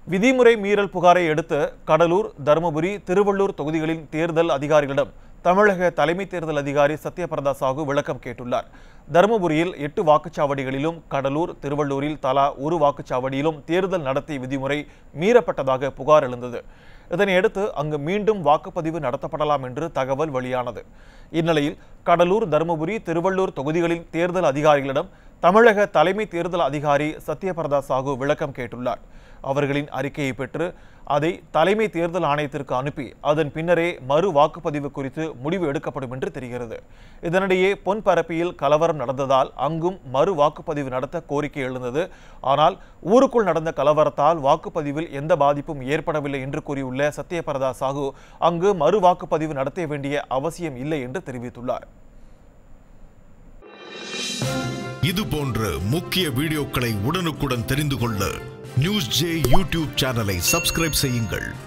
விதிமுறை மீறல் புகாரை அடுத்து கடலூர் தருமபுரி திருவள்ளூர் தொகுதிகளின் தேர்தல் அதிகாரிகளிடம் தமிழக தலைமை தேர்தல் அதிகாரி சத்யபிரதா சாகு விளக்கம் கேட்டுள்ளார் தருமபுரியில் எட்டு வாக்குச்சாவடிகளிலும் கடலூர் திருவள்ளூரில் தலா ஒரு வாக்குச்சாவடியிலும் தேர்தல் நடத்தை விதிமுறை மீறப்பட்டதாக புகார் எழுந்தது இதனையடுத்து அங்கு மீண்டும் வாக்குப்பதிவு நடத்தப்படலாம் என்று தகவல் வெளியானது இந்நிலையில் கடலூர் தருமபுரி திருவள்ளூர் தொகுதிகளின் தேர்தல் அதிகாரிகளிடம் தமிழக தலைமை தேர்தல் அதிகாரி சத்யபிரதா சாகு விளக்கம் கேட்டுள்ளார் அவர்களின் அறிக்கையை பெற்று அதை தலைமை தேர்தல் ஆணையத்திற்கு அனுப்பி அதன் பின்னரே மறு வாக்குப்பதிவு குறித்து முடிவு எடுக்கப்படும் என்று தெரிகிறது இதனிடையே பொன்பரப்பியில் கலவரம் நடந்ததால் அங்கும் மறு வாக்குப்பதிவு நடத்த கோரிக்கை எழுந்தது ஆனால் ஊருக்குள் நடந்த கலவரத்தால் வாக்குப்பதிவில் எந்த பாதிப்பும் ஏற்படவில்லை என்று கூறியுள்ள சத்யபிரதா சாகு அங்கு மறு வாக்குப்பதிவு நடத்த வேண்டிய அவசியம் இல்லை என்று தெரிவித்துள்ளார் இது போன்ற முக்கிய வீடியோக்களை உடனுக்குடன் தெரிந்து கொள்ள நியூஸ் ஜே யூடியூப் சேனலை சப்ஸ்கிரைப் செய்யுங்கள்